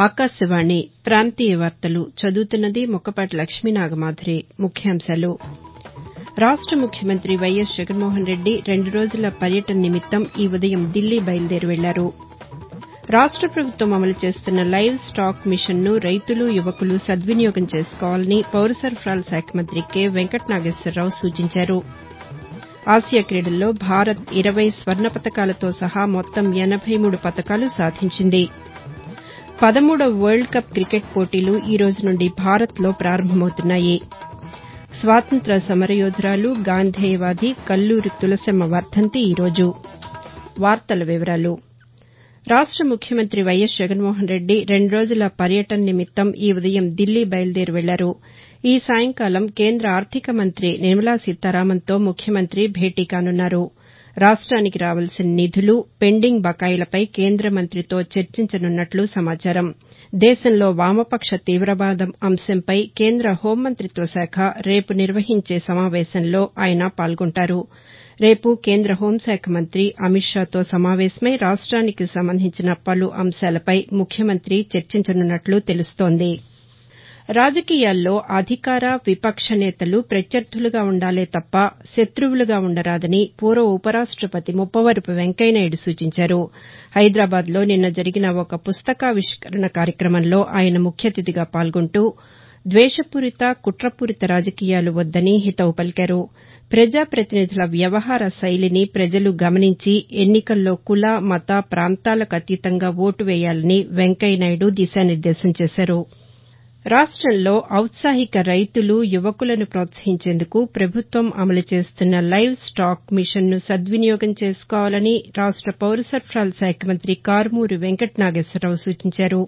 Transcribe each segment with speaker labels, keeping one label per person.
Speaker 1: ఆకాశవాణి ప్రాంతీయ వార్తలు చదువుతున్నది ముక్కపాటి లక్ష్మీనాగమాధురి ముఖ్యాంశాలు రాష్ట ముఖ్యమంత్రి వైఎస్ జగన్మోహన్రెడ్డి రెండు రోజుల పర్యటన నిమిత్తం ఈ ఉదయం ఢిల్లీ బయలుదేరి వెళ్లారు రాష్ట ప్రభుత్వం అమలు చేస్తున్న లైవ్ స్టాక్ మిషన్ను రైతులు యువకులు సద్వినియోగం చేసుకోవాలని పౌర సరఫరాల శాఖ మంత్రి కె వెంకటనాగేశ్వరరావు సూచించారు ఆసియా క్రీడల్లో భారత్ ఇరవై స్వర్ణ పతకాలతో సహా మొత్తం ఎనబై మూడు పతకాలు సాధించింది పదమూడవ వరల్డ్ కప్ క్రికెట్ పోటీలు ఈ రోజు నుండి భారత్లో ప్రారంభమవుతున్నాయి స్వాతంత్ర్య సమరయోధురాలు గాంధేయవాది కల్లూరి తులసమ్మ వర్దంతి ఈ రోజు రాష్ట ముఖ్యమంత్రి వైఎస్ జగన్మోహన్రెడ్డి రెండు రోజుల పర్యటన నిమిత్తం ఈ ఉదయం ఢిల్లీ బయలుదేరి వెళ్లారు ఈ సాయంకాలం కేంద్ర ఆర్థిక మంత్రి నిర్మలా సీతారామన్తో ముఖ్యమంత్రి భేటీ కానున్నారు రాష్ట్రానికి రావాల్సిన నిధులు పెండింగ్ బకాయిలపై కేంద్ర మంత్రితో చర్చించనున్నట్లు సమాచారం దేశంలో వామపక్ష తీవ్రవాదం అంశంపై కేంద్ర హోంమంతిత్వ శాఖ రేపు నిర్వహించే సమావేశంలో ఆయన పాల్గొంటారు రేపు కేంద్ర హోంశాఖ మంత్రి అమిత్ షాతో సమావేశమై రాష్ట్రానికి సంబంధించిన పలు అంశాలపై ముఖ్యమంత్రి చర్చించనున్నట్లు తెలుస్తోంది రాజకీయాల్లో అధికార విపక్ష నేతలు ప్రత్యర్థులుగా ఉండాలే తప్ప శత్రువులుగా ఉండరాదని పూర్వ ఉపరాష్టపతి ముప్పవరపు వెంకయ్యనాయుడు సూచించారు హైదరాబాద్లో నిన్న జరిగిన ఒక పుస్తకావిష్కరణ కార్యక్రమంలో ఆయన ముఖ్య అతిథిగా పాల్గొంటూ ద్వేషపూరిత కుట్రపూరిత రాజకీయాలు వద్దని హితవు పలికారు ప్రజాప్రతినిధుల వ్యవహార శైలిని ప్రజలు గమనించి ఎన్నికల్లో కుల మత ప్రాంతాలకు అతీతంగా ఓటు వేయాలని వెంకయ్యనాయుడు దిశానిర్దేశం చేశారు రాష్టంలో ఔత్సాహిక రైతులు యువకులను ప్రోత్సహించేందుకు ప్రభుత్వం అమలు చేస్తున్న లైవ్ స్టాక్ మిషన్ను సద్వినియోగం చేసుకోవాలని రాష్ట పౌర సరఫరాల శాఖ మంత్రి కారుమూరి వెంకటనాగేశ్వరరావు సూచించారు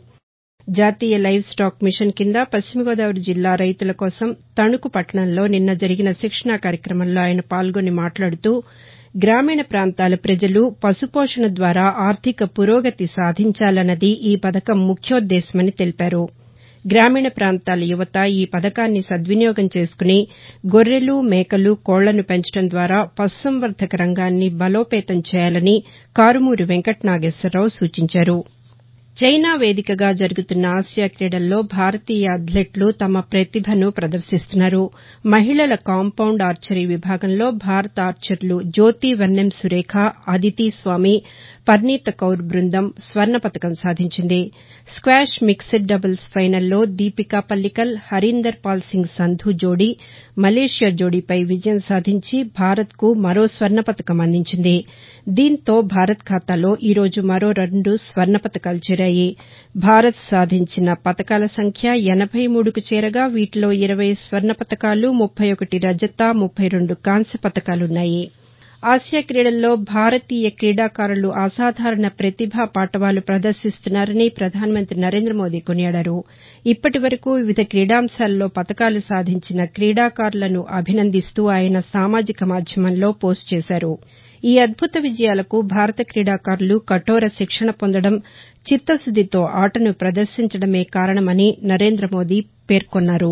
Speaker 1: జాతీయ లైవ్ స్టాక్ మిషన్ కింద పశ్చిమ గోదావరి జిల్లా రైతుల కోసం తణుకు పట్టణంలో నిన్న జరిగిన శిక్షణా కార్యక్రమంలో ఆయన పాల్గొని మాట్లాడుతూ గ్రామీణ ప్రాంతాల ప్రజలు పశుపోషణ ద్వారా ఆర్థిక పురోగతి సాధించాలన్నది ఈ పథకం ముఖ్యోద్దేశమని తెలిపారు గ్రామీణ ప్రాంతాల యువత ఈ పథకాన్ని సద్వినియోగం చేసుకుని గొర్రెలు మేకలు కోళ్లను పెంచడం ద్వారా పశుసంవర్ధక రంగాన్ని బలోపేతం చేయాలని కారుమూరి వెంకటనాగేశ్వరరావు సూచించారు చైనా వేదికగా జరుగుతున్న ఆసియా క్రీడల్లో భారతీయ అథ్లెట్లు తమ ప్రతిభను ప్రదర్శిస్తున్నారు మహిళల కాంపౌండ్ ఆర్చరీ విభాగంలో భారత ఆర్చర్లు జ్యోతి వన్నెం సురేఖ అదితి స్వామి పర్నీత కౌర్ బృందం స్వర్ణ పతకం సాధించింది స్క్వాష్ మిక్స్డ్ డబుల్స్ ఫైనల్లో దీపికా పల్లికల్ హరీందర్ పాల్ సింగ్ సంధు జోడీ మలేషియా జోడీపై విజయం సాధించి భారత్కు మరో స్వర్ణ పతకం అందించింది దీంతో భారత్ ఖాతాలో ఈ రోజు మరో రెండు స్వర్ణ పతకాలు చేరాయి భారత్ సాధించిన పతకాల సంఖ్య ఎనబై మూడుకు చేరగా వీటిలో ఇరవై స్వర్ణ పతకాలు ముప్పై ఒకటి రజత ముప్పై రెండు కాంస్య పతకాలున్నాయి ఆసియా క్రీడల్లో భారతీయ క్రీడాకారులు అసాధారణ ప్రతిభా పాటవాలు ప్రదర్శిస్తున్నారని ప్రధానమంత్రి నరేంద్ర మోదీ కొనియాడారు ఇప్పటి వరకు వివిధ క్రీడాంశాల్లో పతకాలు సాధించిన క్రీడాకారులను అభినందిస్తూ ఆయన సామాజిక మాధ్యమంలో పోస్టు చేశారు ఈ అద్భుత విజయాలకు భారత క్రీడాకారులు కఠోర శిక్షణ పొందడం చిత్తశుద్దితో ఆటను ప్రదర్శించడమే కారణమని నరేంద్ర మోదీ పేర్కొన్నారు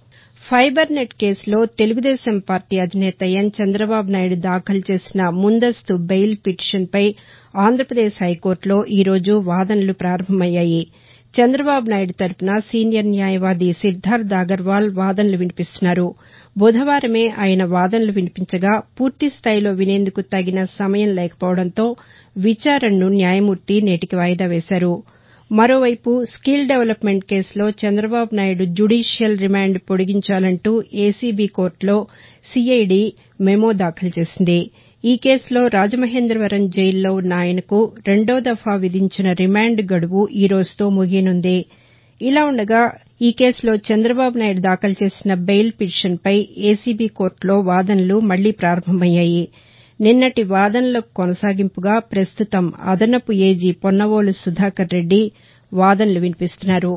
Speaker 1: ఫైబర్ నెట్ కేసులో తెలుగుదేశం పార్టీ అధినేత ఎన్ చంద్రబాబు నాయుడు దాఖలు చేసిన ముందస్తు బెయిల్ పిటిషన్పై ఆంధ్రప్రదేశ్ హైకోర్టులో ఈ రోజు వాదనలు ప్రారంభమయ్యాయి చంద్రబాబు నాయుడు తరపున సీనియర్ న్యాయవాది సిద్దార్థ్ అగర్వాల్ వాదనలు వినిపిస్తున్నారు బుధవారమే ఆయన వాదనలు వినిపించగా పూర్తిస్థాయిలో వినేందుకు తగిన సమయం లేకపోవడంతో విచారణను న్యాయమూర్తి నేటికి వాయిదా వేశారు మరోవైపు స్కిల్ డెవలప్మెంట్ కేసులో చంద్రబాబు నాయుడు జ్యుడీషియల్ రిమాండ్ పొడిగించాలంటూ ఏసీబీ కోర్టులో సీఐడీ మెమో దాఖలు చేసింది ఈ కేసులో రాజమహేంద్రవరం జైలులో ఉన్న ఆయనకు రెండో దఫా విధించిన రిమాండ్ గడువు ఈ రోజుతో ముగియనుంది ఇలా ఉండగా ఈ కేసులో చంద్రబాబు నాయుడు దాఖలు చేసిన బెయిల్ పిటిషన్పై ఏసీబీ కోర్టులో వాదనలు మళ్లీ ప్రారంభమయ్యాయి నిన్నటి వాదనలకు కొనసాగింపుగా ప్రస్తుతం అదనపు ఏజీ పొన్నవోలు సుధాకర్ రెడ్డి వాదనలు వినిపిస్తున్నారు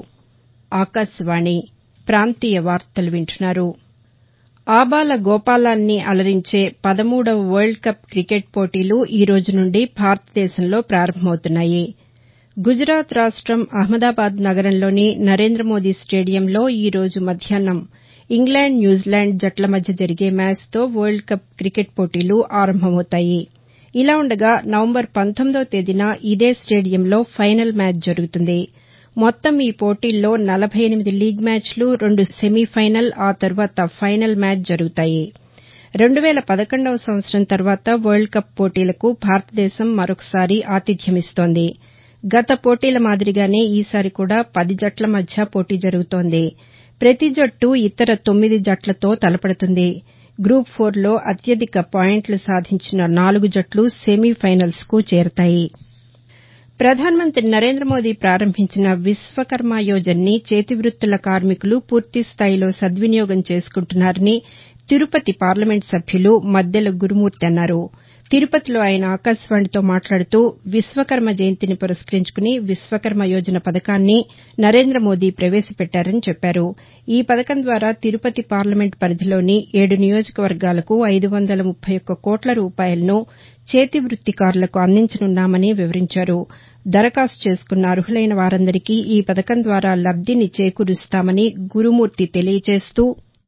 Speaker 1: ఆబాల గోపాలాన్ని అలరించే పదమూడవ వరల్డ్ కప్ క్రికెట్ పోటీలు ఈ రోజు నుండి భారతదేశంలో ప్రారంభమవుతున్నాయి గుజరాత్ రాష్టం అహ్మదాబాద్ నగరంలోని నరేంద్రమోదీ స్టేడియంలో ఈ రోజు మధ్యాహ్నం ఇంగ్లాండ్ న్యూజిలాండ్ జట్ల మధ్య జరిగే మ్యాచ్తో వరల్డ్ కప్ క్రికెట్ పోటీలు ఆరంభమవుతాయి ఇలా ఉండగా నవంబర్ పంతొమ్మిదో తేదీన ఇదే స్టేడియంలో ఫైనల్ మ్యాచ్ జరుగుతుంది మొత్తం ఈ పోటీల్లో నలభై ఎనిమిది లీగ్ మ్యాచ్లు రెండు సెమీఫైనల్ ఆ తర్వాత ఫైనల్ మ్యాచ్ జరుగుతాయి రెండు వేల పదకొండవ సంవత్సరం తర్వాత వరల్డ్ కప్ పోటీలకు భారతదేశం మరొకసారి ఆతిథ్యమిస్తోంది గత పోటీల మాదిరిగానే ఈసారి కూడా పది జట్ల మధ్య పోటీ జరుగుతోంది ప్రతి జట్టు ఇతర తొమ్మిది జట్లతో తలపడుతుంది గ్రూప్ ఫోర్లో అత్యధిక పాయింట్లు సాధించిన నాలుగు జట్లు సెమీఫైనల్స్కు చేరతాయి ప్రధానమంత్రి నరేంద్ర మోదీ ప్రారంభించిన విశ్వకర్మ యోజనని చేతివృత్తుల కార్మికులు పూర్తిస్థాయిలో సద్వినియోగం చేసుకుంటున్నారని తిరుపతి పార్లమెంటు సభ్యులు మద్దెల గురుమూర్తి అన్నారు తిరుపతిలో ఆయన ఆకాశవాణితో మాట్లాడుతూ విశ్వకర్మ జయంతిని పురస్కరించుకుని విశ్వకర్మ యోజన పథకాన్ని నరేంద్ర మోదీ ప్రవేశపెట్టారని చెప్పారు ఈ పథకం ద్వారా తిరుపతి పార్లమెంటు పరిధిలోని ఏడు నియోజకవర్గాలకు ఐదు వందల ముప్పై ఒక్క కోట్ల రూపాయలను చేతివృత్తికారులకు అందించనున్నామని వివరించారు దరఖాస్తు చేసుకున్న అర్హులైన వారందరికీ ఈ పథకం ద్వారా లబ్దిని చేకూరుస్తామని గురుమూర్తి తెలియజేస్తూ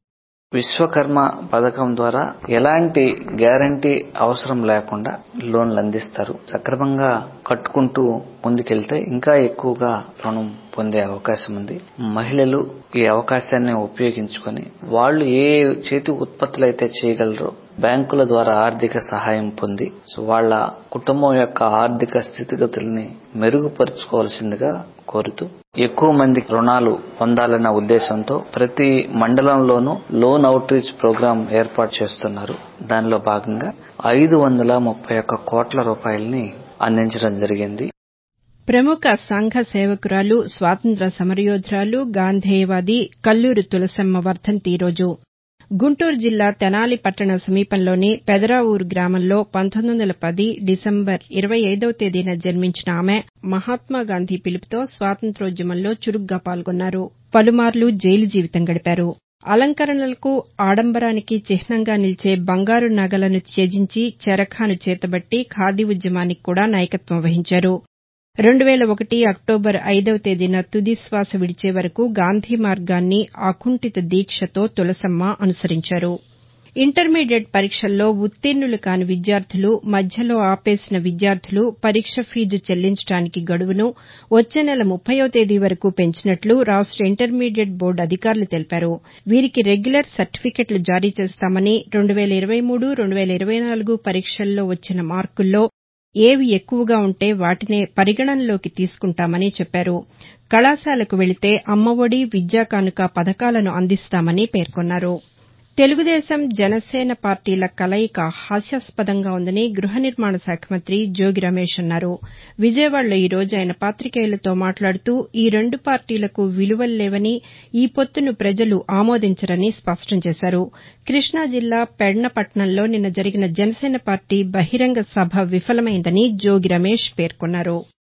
Speaker 2: విశ్వకర్మ పథకం ద్వారా ఎలాంటి గ్యారంటీ అవసరం లేకుండా లోన్లు అందిస్తారు సక్రమంగా కట్టుకుంటూ ముందుకెళ్తే ఇంకా ఎక్కువగా రుణం పొందే అవకాశం ఉంది మహిళలు ఈ అవకాశాన్ని ఉపయోగించుకొని వాళ్ళు ఏ చేతి ఉత్పత్తులు అయితే చేయగలరో బ్యాంకుల ద్వారా ఆర్థిక సహాయం పొంది సో వాళ్ళ కుటుంబం యొక్క ఆర్థిక స్థితిగతుల్ని మెరుగుపరుచుకోవాల్సిందిగా కోరుతూ ఎక్కువ మంది రుణాలు పొందాలన్న ఉద్దేశంతో ప్రతి మండలంలోనూ లోన్ అవుట్ రీచ్ ప్రోగ్రాం ఏర్పాటు చేస్తున్నారు దానిలో భాగంగా ఐదు వందల ముప్పై ఒక్క కోట్ల రూపాయలని అందించడం జరిగింది
Speaker 1: ప్రముఖ సంఘ సేవకురాలు స్వాతంత్ర్య సమరయోధురాలు గాంధేయవాది కల్లూరి తులసమ్మ వర్దంతి ఈరోజు గుంటూరు జిల్లా తెనాలి పట్టణ సమీపంలోని పెదరావూరు గ్రామంలో పంతొమ్మిది వందల పది డిసెంబర్ ఇరవై ఐదవ తేదీన జన్మించిన ఆమె మహాత్మాగాంధీ పిలుపుతో స్వాతంత్ర్యోద్యమంలో చురుగ్గా పాల్గొన్నారు పలుమార్లు జైలు జీవితం గడిపారు అలంకరణలకు ఆడంబరానికి చిహ్నంగా నిలిచే బంగారు నగలను త్యజించి చరఖాను చేతబట్టి ఖాదీ ఉద్యమానికి కూడా నాయకత్వం వహించారు రెండు వేల ఒకటి అక్టోబర్ ఐదవ తేదీన తుది శ్వాస విడిచే వరకు గాంధీ మార్గాన్ని అకుంఠిత దీక్షతో తులసమ్మ అనుసరించారు ఇంటర్మీడియట్ పరీక్షల్లో ఉత్తీర్ణులు కాని విద్యార్థులు మధ్యలో ఆపేసిన విద్యార్థులు పరీక్ష ఫీజు చెల్లించడానికి గడువును వచ్చే నెల ముప్పైవ తేదీ వరకు పెంచినట్లు రాష్ట ఇంటర్మీడియట్ బోర్డు అధికారులు తెలిపారు వీరికి రెగ్యులర్ సర్టిఫికెట్లు జారీ చేస్తామని రెండు వేల ఇరవై మూడు రెండు వేల ఇరవై నాలుగు పరీక్షల్లో వచ్చిన మార్కుల్లో ఏవి ఎక్కువగా ఉంటే వాటినే పరిగణనలోకి తీసుకుంటామని చెప్పారు కళాశాలకు వెళితే అమ్మఒడి విద్యా కానుక పథకాలను అందిస్తామని పేర్కొన్నారు తెలుగుదేశం జనసేన పార్టీల కలయిక హాస్యాస్పదంగా ఉందని గృహ నిర్మాణ శాఖ మంత్రి జోగి రమేష్ అన్నారు విజయవాడలో ఈ రోజు ఆయన పాతికేయులతో మాట్లాడుతూ ఈ రెండు పార్టీలకు విలువలు లేవని ఈ పొత్తును ప్రజలు ఆమోదించరని స్పష్టం చేశారు కృష్ణా జిల్లా పెడనపట్నంలో నిన్న జరిగిన జనసేన పార్టీ బహిరంగ సభ విఫలమైందని జోగి రమేష్ పేర్కొన్నారు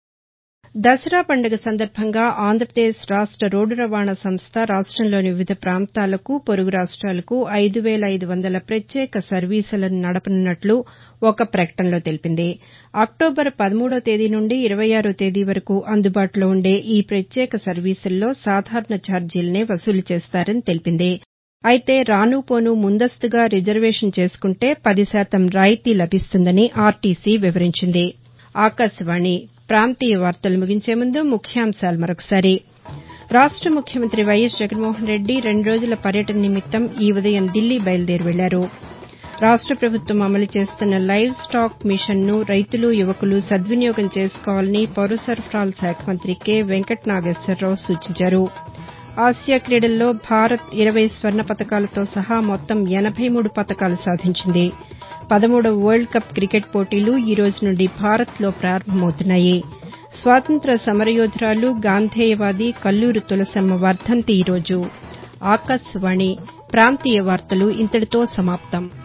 Speaker 1: దసరా పండుగ సందర్భంగా ఆంధ్రప్రదేశ్ రాష్ట రోడ్డు రవాణా సంస్థ రాష్టంలోని వివిధ ప్రాంతాలకు పొరుగు రాష్ట్రాలకు ఐదు వేల ఐదు వందల ప్రత్యేక సర్వీసులను నడపనున్నట్లు ఒక ప్రకటనలో తెలిపింది అక్టోబర్ పదమూడో తేదీ నుండి ఇరవై ఆరో తేదీ వరకు అందుబాటులో ఉండే ఈ ప్రత్యేక సర్వీసుల్లో సాధారణ ఛార్జీలనే వసూలు చేస్తారని తెలిపింది అయితే రాను పోను ముందస్తుగా రిజర్వేషన్ చేసుకుంటే పది శాతం రాయితీ లభిస్తుందని ఆర్టీసీ వివరించింది ఆకాశవాణి ప్రాంతీయ వార్తలు ముగించే ముందు ముఖ్యాంశాలు మరొకసారి రాష్ట ముఖ్యమంత్రి వైఎస్ జగన్మోహన్ రెడ్డి రెండు రోజుల పర్యటన నిమిత్తం ఈ ఉదయం ఢిల్లీ బయలుదేరి వెళ్లారు రాష్ట ప్రభుత్వం అమలు చేస్తున్న లైవ్ స్టాక్ మిషన్ను రైతులు యువకులు సద్వినియోగం చేసుకోవాలని పౌర సరఫరాల శాఖ మంత్రి కె వెంకట నాగేశ్వరరావు సూచించారు ఆసియా క్రీడల్లో భారత్ ఇరవై స్వర్ణ పతకాలతో సహా మొత్తం ఎనబై మూడు పతకాలు సాధించింది పదమూడవ వరల్డ్ కప్ క్రికెట్ పోటీలు ఈ రోజు నుండి భారత్లో ప్రారంభమవుతున్నాయి స్వాతంత్ర్య సమరయోధురాలు గాంధేయవాది కల్లూరి తులసమ్మ వర్దంతి ఈరోజు ఆకాశవాణి ప్రాంతీయ వార్తలు ఇంతటితో సమాప్తం